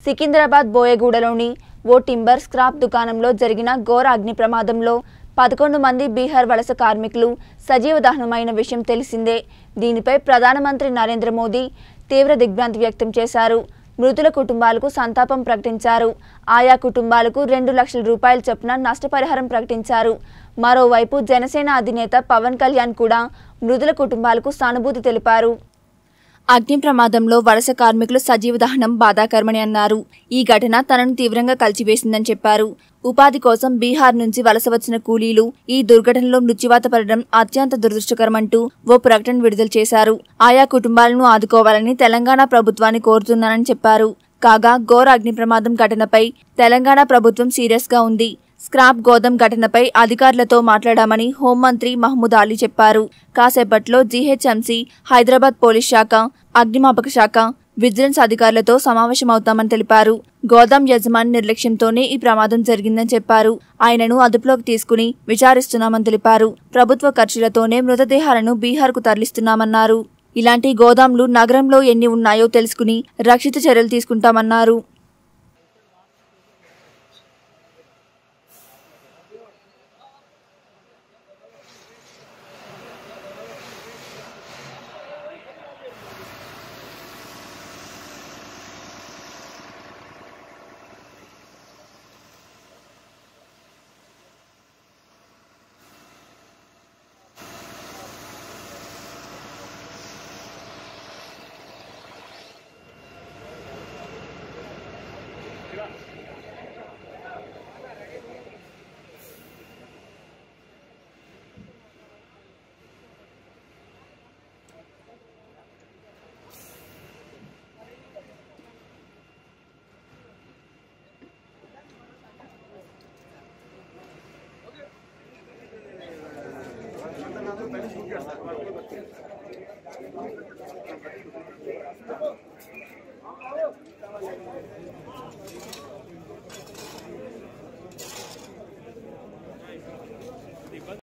సికింద్రాబాద్ బోయగూడలోని ఓ timber scrap దుకాణంలో జరిగిన ఘోర అగ్ని ప్రమాదంలో పదకొండు మంది బీహార్ వలస కార్మికులు సజీవ దహనమైన విషయం తెలిసిందే దీనిపై ప్రధానమంత్రి నరేంద్ర మోదీ తీవ్ర దిగ్భ్రాంతి వ్యక్తం చేశారు మృతుల కుటుంబాలకు సంతాపం ప్రకటించారు ఆయా కుటుంబాలకు రెండు లక్షల రూపాయల చొప్పున నష్టపరిహారం ప్రకటించారు మరోవైపు జనసేన అధినేత పవన్ కళ్యాణ్ కూడా మృతుల కుటుంబాలకు సానుభూతి తెలిపారు అగ్ని ప్రమాదంలో వలస కార్మికులు సజీవ దహనం బాధాకరమని అన్నారు ఈ ఘటన తనను తీవ్రంగా కలిచివేసిందని చెప్పారు ఉపాధి కోసం బీహార్ నుంచి వలస వచ్చిన కూలీలు ఈ దుర్ఘటనలో మృత్యువాత పడడం అత్యంత దురదృష్టకరమంటూ ఓ ప్రకటన విడుదల చేశారు ఆయా కుటుంబాలను ఆదుకోవాలని తెలంగాణ ప్రభుత్వాన్ని కోరుతున్నానని చెప్పారు కాగా ఘోర అగ్ని ప్రమాదం ఘటనపై తెలంగాణ ప్రభుత్వం సీరియస్ గా ఉంది స్క్రాప్ గోదం ఘటనపై అధికారులతో మాట్లాడామని హోంమంత్రి మహమూద్ అలీ చెప్పారు కాసేపట్లో జీహెచ్ఎంసీ హైదరాబాద్ పోలీస్ శాఖ అగ్నిమాపక శాఖ విజిలెన్స్ అధికారులతో సమావేశమవుతామని తెలిపారు గోదాం యజమాని నిర్లక్ష్యంతోనే ఈ ప్రమాదం జరిగిందని చెప్పారు ఆయనను అదుపులోకి తీసుకుని విచారిస్తున్నామని తెలిపారు ప్రభుత్వ ఖర్చులతోనే మృతదేహాలను బీహార్కు తరలిస్తున్నామన్నారు ఇలాంటి గోదాంలు నగరంలో ఎన్ని ఉన్నాయో తెలుసుకుని రక్షిత చర్యలు తీసుకుంటామన్నారు